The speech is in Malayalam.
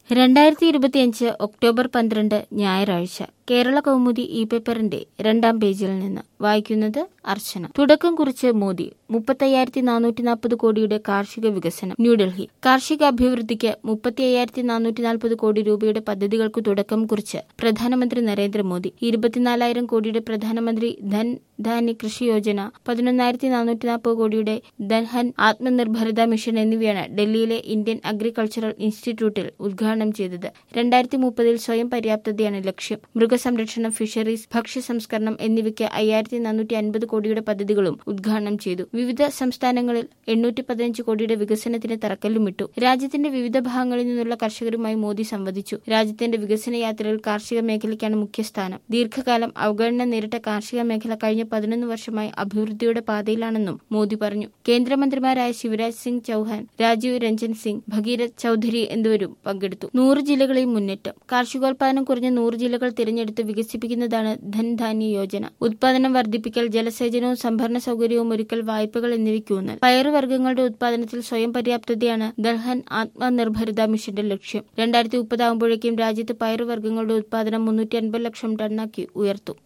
രണ്ടായിരത്തി ഇരുപത്തിയഞ്ച് ഒക്ടോബർ പന്ത്രണ്ട് ഞായറാഴ്ച കേരള കൗമുദി ഇ പേപ്പറിന്റെ രണ്ടാം പേജിൽ നിന്ന് വായിക്കുന്നത് അർച്ചന തുടക്കം കുറിച്ച് മോദി മുപ്പത്തയ്യായിരത്തി നാനൂറ്റി നാൽപ്പത് കോടിയുടെ കാർഷിക വികസനം ന്യൂഡൽഹി കാർഷിക അഭിവൃദ്ധിക്ക് മുപ്പത്തി അയ്യായിരത്തി നാനൂറ്റി നാൽപ്പത് കോടി രൂപയുടെ പദ്ധതികൾക്ക് തുടക്കം കുറിച്ച് പ്രധാനമന്ത്രി നരേന്ദ്രമോദി ഇരുപത്തിനാലായിരം കോടിയുടെ പ്രധാനമന്ത്രി ധൻ ധാന്യ കൃഷി യോജന പതിനൊന്നായിരത്തി നാനൂറ്റി നാൽപ്പത് കോടിയുടെ ധൻഹൻ ആത്മനിർഭരത മിഷൻ എന്നിവയാണ് ഡൽഹിയിലെ ഇന്ത്യൻ അഗ്രികൾച്ചറൽ ഇൻസ്റ്റിറ്റ്യൂട്ടിൽ ഉദ്ഘാടനം ചെയ്തത് രണ്ടായിരത്തി മുപ്പതിൽ സ്വയം പര്യാപ്തതയാണ് ലക്ഷ്യം മൃഗസംരക്ഷണം ഫിഷറീസ് ഭക്ഷ്യ സംസ്കരണം എന്നിവയ്ക്ക് അയ്യായിരത്തി നാനൂറ്റി അൻപത് കോടിയുടെ പദ്ധതികളും ഉദ്ഘാടനം ചെയ്തു വിവിധ സംസ്ഥാനങ്ങളിൽ എണ്ണൂറ്റി പതിനഞ്ച് കോടിയുടെ വികസനത്തിന് തറക്കല്ലുമിട്ടു രാജ്യത്തിന്റെ വിവിധ ഭാഗങ്ങളിൽ നിന്നുള്ള കർഷകരുമായി മോദി സംവദിച്ചു രാജ്യത്തിന്റെ വികസന യാത്രയിൽ കാർഷിക മേഖലയ്ക്കാണ് മുഖ്യസ്ഥാനം ദീർഘകാലം അവഗണന നേരിട്ട കാർഷിക മേഖല കഴിഞ്ഞ പതിനൊന്ന് വർഷമായി അഭിവൃദ്ധിയുടെ പാതയിലാണെന്നും മോദി പറഞ്ഞു കേന്ദ്രമന്ത്രിമാരായ ശിവരാജ് സിംഗ് ചൌഹാൻ രാജീവ് രഞ്ജൻ സിംഗ് ഭഗീരഥ് ചൌധരി എന്നിവരും പങ്കെടുത്തു നൂറ് ജില്ലകളിൽ മുന്നേറ്റം കാർഷികോൽപാദനം കുറഞ്ഞ നൂറ് ജില്ലകൾ തിരഞ്ഞെടുത്ത് വികസിപ്പിക്കുന്നതാണ് ധൻധാന്യ യോജന ഉത്പാദനം വർദ്ധിപ്പിക്കൽ ജലസേചനവും സംഭരണ സൗകര്യവും ഒരുക്കൽ വായ്പകൾ എന്നിവയ്ക്കൂന്നൽ പയറുവർഗ്ഗങ്ങളുടെ ഉത്പാദനത്തിൽ സ്വയം പര്യാപ്തതയാണ് ദൽഹൻ ആത്മനിർഭരത മിഷന്റെ ലക്ഷ്യം രണ്ടായിരത്തി മുപ്പതാകുമ്പോഴേക്കും രാജ്യത്ത് പയറുവർഗ്ഗങ്ങളുടെ ഉത്പാദനം മുന്നൂറ്റി അൻപത് ലക്ഷം ടണ്ണാക്കി ഉയർത്തും